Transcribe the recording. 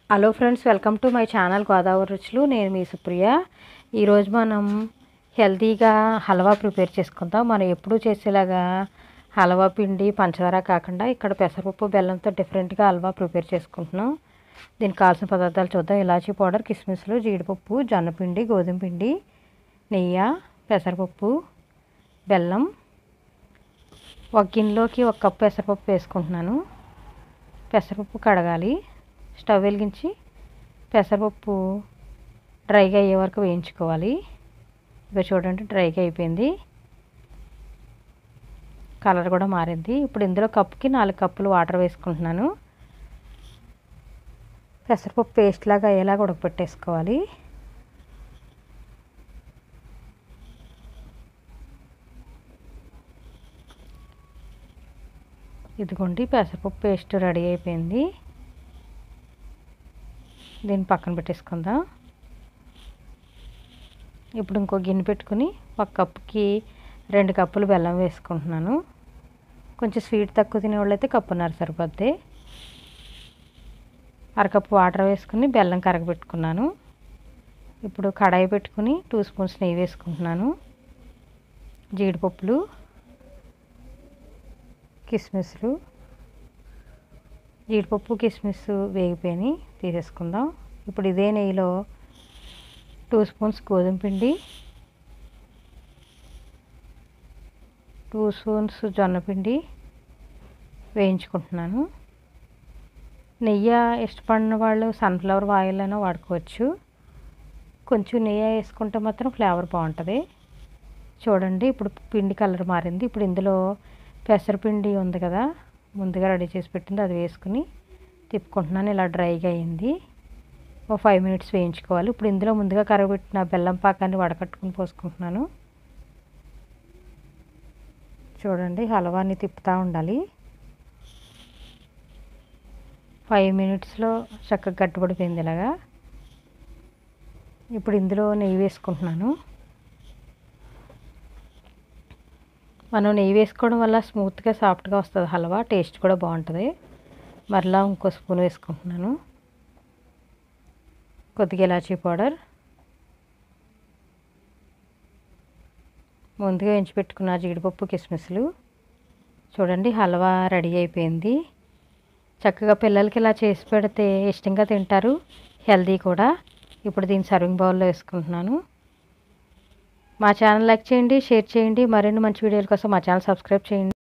hello friends welcome to my channel Godavari Ruchulu నేను మీ సుప్రియ ఈరోజు మనం హెల్తీగా హల్వా ప్రిపేర్ చేసుకుందాం మనం ఎప్పుడూ చేసేలాగా హల్వా పిండి పంచదార కాకుండా ఇక్కడ పెసరపప్పు బెల్లంతో డిఫరెంట్గా హల్వా ప్రిపేర్ చేసుకుంటున్నాం దీనికి కావాల్సిన పదార్థాలు చూద్దాం ఇలాచీ పౌడర్ కిస్మిస్లు జీడిపప్పు జొన్నపిండి గోధుమ పిండి నెయ్యి పెసరపప్పు బెల్లం ఒక గిన్నెలోకి ఒక కప్పు పెసరపప్పు వేసుకుంటున్నాను పెసరపప్పు కడగాలి స్టవ్ వెలిగించి పెసరపప్పు డ్రైగా అయ్యే వరకు వేయించుకోవాలి ఇక చూడండి డ్రైగా అయిపోయింది కలర్ కూడా మారింది ఇప్పుడు ఇందులో కప్పుకి నాలుగు కప్పులు వాటర్ వేసుకుంటున్నాను పెసరపప్పు పేస్ట్ లాగా అయ్యేలాగా ఉడకపెట్టేసుకోవాలి ఇదిగోండి పెసరపప్పు పేస్ట్ రెడీ అయిపోయింది దీన్ని పక్కన పెట్టేసుకుందాం ఇప్పుడు ఇంకో గిన్నె పెట్టుకుని ఒక కప్పుకి రెండు కప్పులు బెల్లం వేసుకుంటున్నాను కొంచెం స్వీట్ తక్కువ తినేవాళ్ళు అయితే కప్పున్నర సరిపోద్ది అరకప్పు వాటర్ వేసుకుని బెల్లం కరగబెట్టుకున్నాను ఇప్పుడు కడాయి పెట్టుకుని టూ స్పూన్స్ నెయ్యి వేసుకుంటున్నాను జీడిపప్పులు కిస్మిస్లు జీడిపప్పు కిస్మిస్ వేగిపోయి తీసేసుకుందాం ఇప్పుడు ఇదే నెయ్యిలో టూ స్పూన్స్ గోధుమ పిండి టూ స్పూన్స్ జొన్నపిండి వేయించుకుంటున్నాను నెయ్యి ఇష్టపడిన వాళ్ళు సన్ఫ్లవర్ ఆయిల్ అయినా వాడుకోవచ్చు కొంచెం నెయ్యి వేసుకుంటే మాత్రం ఫ్లేవర్ బాగుంటుంది చూడండి ఇప్పుడు పిండి కలర్ మారింది ఇప్పుడు ఇందులో పెసరపిండి ఉంది కదా ముందుగా రెడీ చేసి పెట్టింది అది వేసుకుని తిప్పుకుంటున్నాను ఇలా డ్రైగా అయింది ఓ ఫైవ్ మినిట్స్ వేయించుకోవాలి ఇప్పుడు ఇందులో ముందుగా కరగబెట్టిన బెల్లం పాకాన్ని వడకట్టుకుని పోసుకుంటున్నాను చూడండి హల్వాని తిప్పుతూ ఉండాలి ఫైవ్ మినిట్స్లో చక్కగా గట్టిపడిపోయింది ఇలాగా ఇప్పుడు ఇందులో నెయ్యి వేసుకుంటున్నాను మనం నెయ్యి వేసుకోవడం వల్ల స్మూత్గా సాఫ్ట్గా వస్తుంది హల్వా టేస్ట్ కూడా బాగుంటుంది మరలా ఇంకో స్పూన్ వేసుకుంటున్నాను కొద్దిగా ఇలాచీ పౌడర్ ముందుగా వేయించి పెట్టుకున్న జీడిపప్పు కిస్మిస్లు చూడండి హల్వా రెడీ అయిపోయింది చక్కగా పిల్లలకి ఇలా చేసి పెడితే ఇష్టంగా తింటారు హెల్దీ కూడా ఇప్పుడు దీన్ని సర్వింగ్ బౌల్లో వేసుకుంటున్నాను మా ఛానల్ లైక్ చేయండి షేర్ చేయండి మరిన్ని మంచి వీడియోల కోసం మా ఛానల్ సబ్స్క్రైబ్ చేయండి